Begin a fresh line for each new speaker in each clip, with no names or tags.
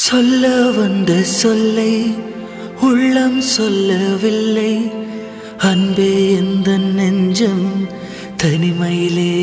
சொல்ல வந்த சொல்லை உள்ளம் சொல்லவில்லை அன்பே எந்த நெஞ்சம் தனிமையிலே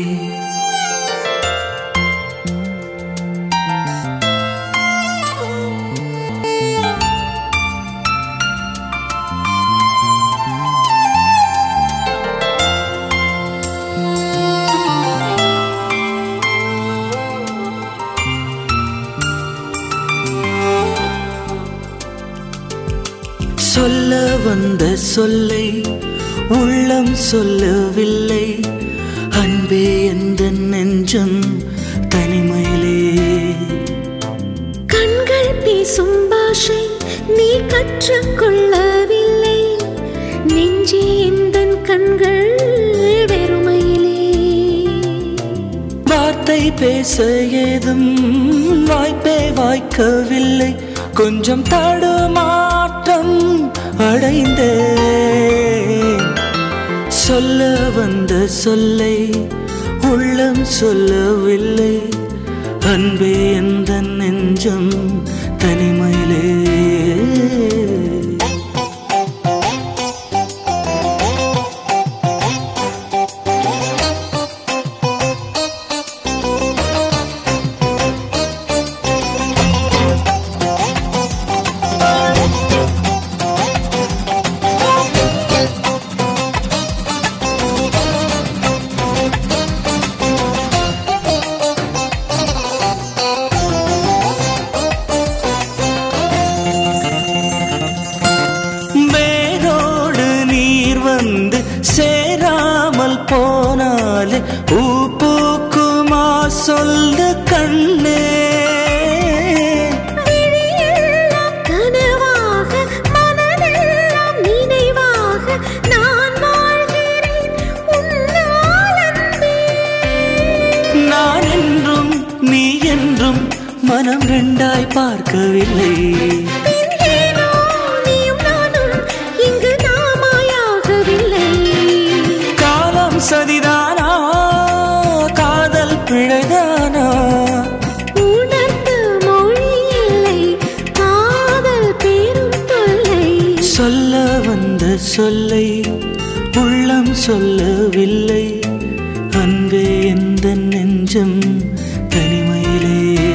சொல்ல வந்த சொல்லை உள்ளம் சொல்லவில்லை அன்பே எந்த நெஞ்சம் தனிமையிலே
கண்கள் பேசும் பாஷை நீ கற்றுக்கொள்ளவில்லை நெஞ்சே எந்தன் கண்கள் வெறுமையிலே
வார்த்தை பேச ஏதும் வாய்ப்பே வாய்க்கவில்லை கொஞ்சம் தடுமாற்றம் அடைந்தேன் சொல்ல வந்த சொல்லை உள்ளம் சொல்லவில்லை அன்பே எந்த நெஞ்சம் தனிமையிலே வேரோடு நீர் வந்து சேராமல் போனாலே பூ பூக்குமா சொல்லு கண்ணே
விழியெல்லாம் கனவாக மனதெல்லாம் நினைவாக நான் வாழ்கிறேன் உன்னால் அன்பே
நான் என்றும் நீ என்றும் மனம் ரெண்டாய் பார்க்கவில்லை
ஏனோ நீயும் நானும் இங்கு நாமாயாகவில்லை
காலம் சதிதானா காதல் பிழைதானா
உணர்த்த மொழி இல்லை காதல் பெரும் தொல்லை
சொல்ல வந்த சொல்லை உள்ளம் சொல்லவில்லை அன்பே எந்த நெஞ்சம் தனிமையிலே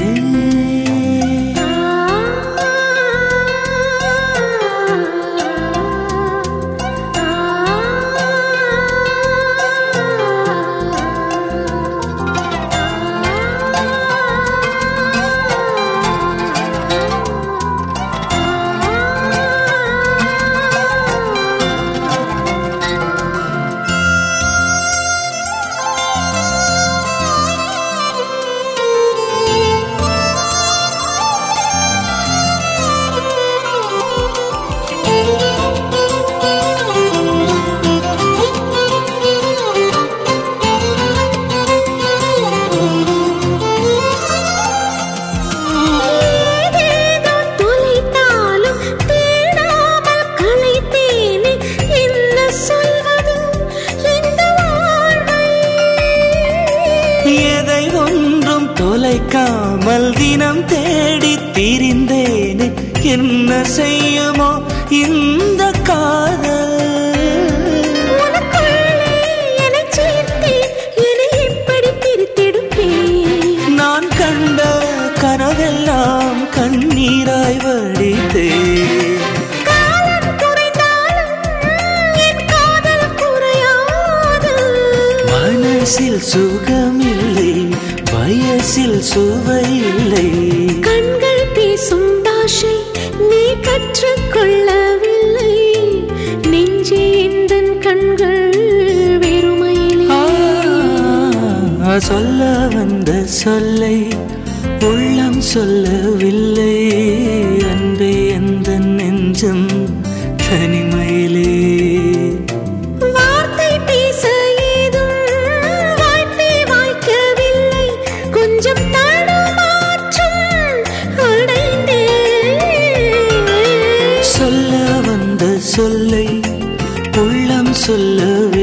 ஏதேதோ தொலைத்தாலும் தேடாமல் களைத்தேனே என்ன சொல்வது இந்த வாழ்வை
எதை ஒன்றும் தொலைக்காமல் தினம் தேடி திரிந்தேனே என்ன செய்யுமோ இந்த காதல்
உனக்குள்ளே என்னைச் சேர்த்தே என்னை எப்படி பிரித்தெடுப்பேன்
நான் கண்ட கனவெல்லாம் கண்ணீராய் வடித்தேன்
காலம் குறைந்தாலும் என் காதல் குறையாது
மனசில் சுகமில்லை வயசில் சுவை இல்லை
கண்கள் பேசும் பாஷை நீ கற்றுக்கொள்ளவில்லை நெஞ்சே எந்தன் கண்கள் வெறுமையிலே
ஆ, சொல்ல வந்த சொல்லை உள்ளம் சொல்லவில்லை அன்பே எந்த நெஞ்சம் தனிமையிலே
வார்த்தை பேச ஏதும் வாய்ப்பே வாய்க்கவில்லை கொஞ்சம் தடுமாற்றம் அடைந்தேன்
சொல்ல வந்த சொல்லை உள்ளம் சொல்லவில்லை